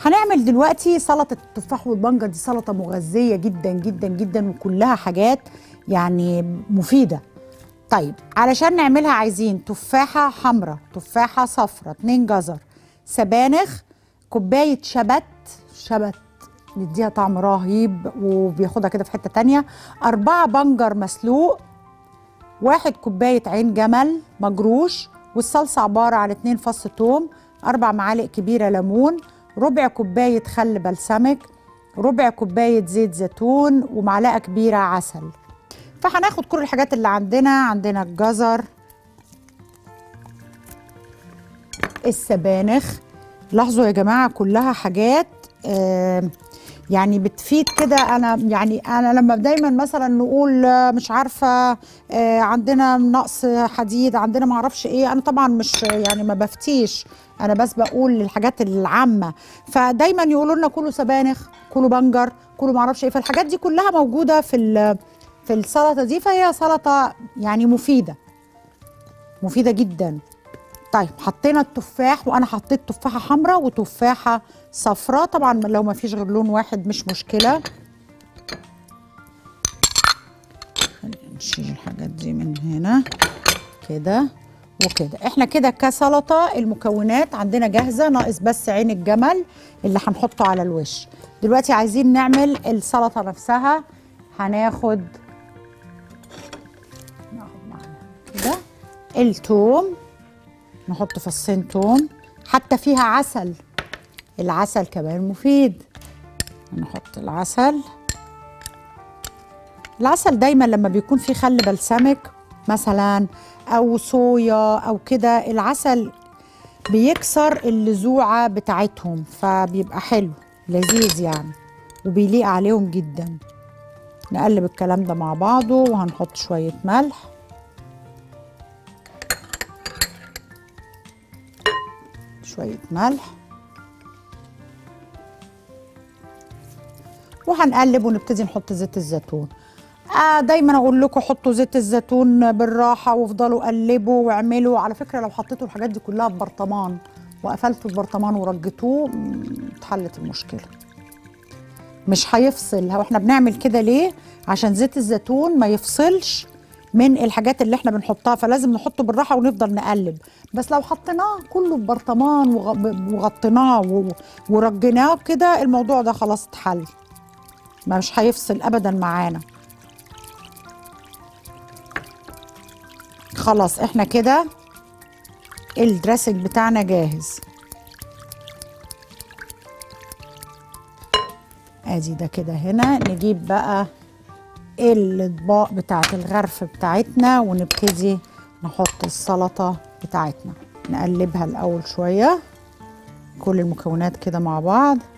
هنعمل دلوقتي سلطه التفاح والبنجر دي سلطه مغذيه جدا جدا جدا وكلها حاجات يعني مفيده طيب علشان نعملها عايزين تفاحه حمراء تفاحه صفراء اتنين جزر سبانخ كوبايه شبت شبت بيديها طعم رهيب وبياخدها كده في حته تانية أربعة بنجر مسلوق واحد كوباية عين جمل مجروش والصلصة عبارة عن اتنين فص توم أربع معالق كبيرة ليمون ربع كوباية خل بلسمك ربع كوباية زيت زيتون ومعلقة كبيرة عسل فهناخد كل الحاجات اللي عندنا عندنا الجزر السبانخ لاحظوا يا جماعة كلها حاجات آه يعني بتفيد كده انا يعني انا لما دايما مثلا نقول آه، مش عارفه آه، عندنا نقص حديد عندنا ما اعرفش ايه انا طبعا مش يعني ما بفتيش انا بس بقول الحاجات العامه فدايما يقولوا لنا كلوا سبانخ كلوا بنجر كلوا ما اعرفش ايه فالحاجات دي كلها موجوده في ال- في السلطه دي فهي سلطه يعني مفيده مفيده جدا طيب حطينا التفاح وانا حطيت تفاحه حمراء وتفاحه صفراء طبعا لو ما فيش غير لون واحد مش مشكله خلينا نشيل الحاجات دي من هنا كده وكده احنا كده كسلطه المكونات عندنا جاهزه ناقص بس عين الجمل اللي هنحطه على الوش دلوقتي عايزين نعمل السلطه نفسها هناخد ناخد معانا كده التوم نحط فصين توم حتى فيها عسل العسل كمان مفيد نحط العسل العسل دايما لما بيكون في خل بلسمك مثلا او صويا او كده العسل بيكسر اللزوعه بتاعتهم فبيبقى حلو لذيذ يعني وبيليق عليهم جدا نقلب الكلام ده مع بعضه وهنحط شويه ملح شويه ملح وهنقلب ونبتدي نحط زيت الزيتون آه دايما اقول لكم حطوا زيت الزيتون بالراحه وافضلوا قلبوا واعملوا على فكره لو حطيتوا الحاجات دي كلها في برطمان وقفلتوا البرطمان ورجيتوه مم، اتحلت المشكله مش هيفصل هو احنا بنعمل كده ليه عشان زيت الزيتون ما يفصلش من الحاجات اللي احنا بنحطها فلازم نحطه بالراحه ونفضل نقلب بس لو حطيناه كله ببرطمان وغ- وغطيناه و- ورجيناه كده الموضوع ده خلاص اتحل ما مش هيفصل ابدا معانا خلاص احنا كده الدريسنج بتاعنا جاهز ادي ده كده هنا نجيب بقى الاطباق بتاعت الغرف بتاعتنا ونبتدي نحط السلطة بتاعتنا نقلبها الاول شوية كل المكونات كده مع بعض